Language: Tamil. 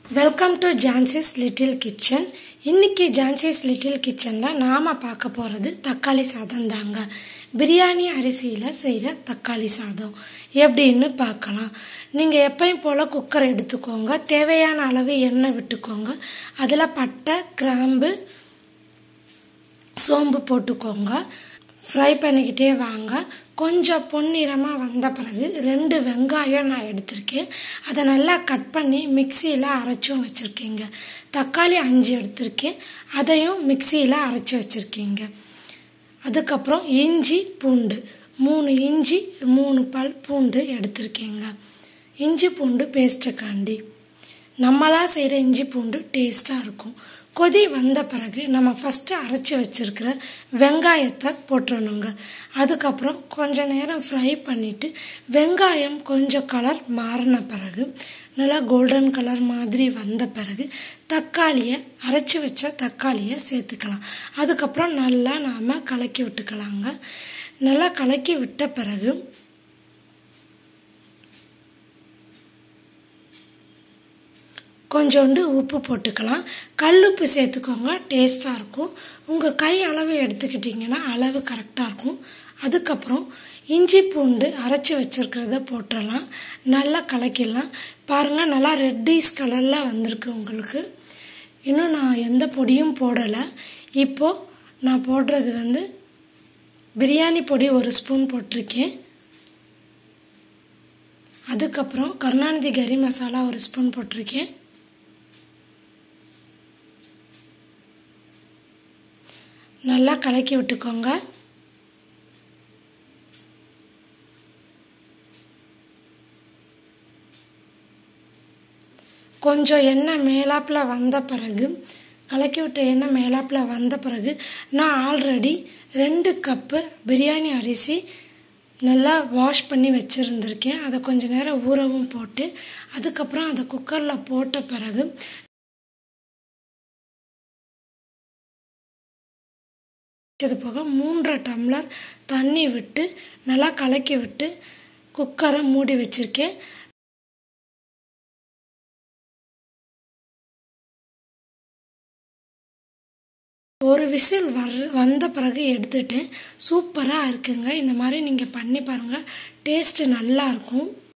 welcome to Jancy's little kitchen இன்னைக்கு ஜான்சிஸ் லிட்டில் கிச்சனில் நாம் பார்க்க போகிறது தக்காளி சாதம் தாங்க பிரியாணி அரிசியில் செய்கிற தக்காளி சாதம் எப்படின்னு பார்க்கலாம் நீங்கள் எப்பயும் போல் குக்கர் எடுத்துக்கோங்க தேவையான அளவு எண்ணெய் விட்டுக்கோங்க அதில் பட்டை கிராம்பு சோம்பு போட்டுக்கோங்க ஃப்ரை பண்ணிக்கிட்டே வாங்க கொஞ்சம் பொன்னிறமாக வந்த பிறகு ரெண்டு வெங்காயம் நான் எடுத்திருக்கேன் அதை நல்லா கட் பண்ணி மிக்சியில் அரைச்சும் வச்சுருக்கீங்க தக்காளி அஞ்சு எடுத்திருக்கேன் அதையும் மிக்சியில் அரைச்சி வச்சுருக்கீங்க அதுக்கப்புறம் இஞ்சி பூண்டு மூணு இஞ்சி மூணு பல் பூண்டு எடுத்திருக்கீங்க இஞ்சி பூண்டு பேஸ்ட்டுக்காண்டி நம்மளா செய்கிற இஞ்சி பூண்டு டேஸ்ட்டாக இருக்கும் கொதி வந்த பிறகு நம்ம ஃபஸ்ட்டு அரைச்சி வச்சுருக்கிற வெங்காயத்தை போட்டுறணுங்க அதுக்கப்புறம் கொஞ்ச நேரம் ஃப்ரை பண்ணிவிட்டு வெங்காயம் கொஞ்சம் கலர் மாறின பிறகு நல்லா கோல்டன் கலர் மாதிரி வந்த பிறகு தக்காளியை அரைச்சி வச்ச தக்காளியை சேர்த்துக்கலாம் அதுக்கப்புறம் நல்லா நாம் கலக்கி விட்டுக்கலாங்க நல்லா கலக்கி விட்ட பிறகு கொஞ்சோண்டு உப்பு போட்டுக்கலாம் கல் உப்பு சேர்த்துக்கோங்க டேஸ்ட்டாக இருக்கும் உங்கள் கை அளவு எடுத்துக்கிட்டிங்கன்னா அளவு கரெக்டாக இருக்கும் அதுக்கப்புறம் இஞ்சி பூண்டு அரைச்சி வச்சுருக்கிறத போட்டுடலாம் நல்லா கலக்கிடலாம் பாருங்கள் நல்லா ரெட்டிஸ் கலரில் வந்திருக்கு உங்களுக்கு இன்னும் நான் எந்த பொடியும் போடலை இப்போது நான் போடுறது வந்து பிரியாணி பொடி ஒரு ஸ்பூன் போட்டிருக்கேன் அதுக்கப்புறம் கருணாநிதி கறி மசாலா ஒரு ஸ்பூன் போட்டிருக்கேன் நல்லா கலக்கி விட்டுக்கோங்க கொஞ்சம் எண்ணெய் மேலாப்பில் வந்த பிறகு கலக்கி விட்ட எண்ணெய் மேலாப்பில் வந்த பிறகு நான் ஆல்ரெடி ரெண்டு கப்பு பிரியாணி அரிசி நல்லா வாஷ் பண்ணி வச்சுருந்துருக்கேன் அதை கொஞ்சம் நேரம் ஊறவும் போட்டு அதுக்கப்புறம் அதை குக்கரில் போட்ட பிறகு அது போக மூன்றரை டம்ளர் தண்ணி விட்டு நல்லா கலக்கி விட்டு குக்கரை மூடி வச்சுருக்கேன் ஒரு விசில் வர் வந்த பிறகு எடுத்துட்டேன் சூப்பராக இருக்குங்க இந்த மாதிரி நீங்கள் பண்ணி பாருங்கள் டேஸ்ட்டு நல்லா இருக்கும்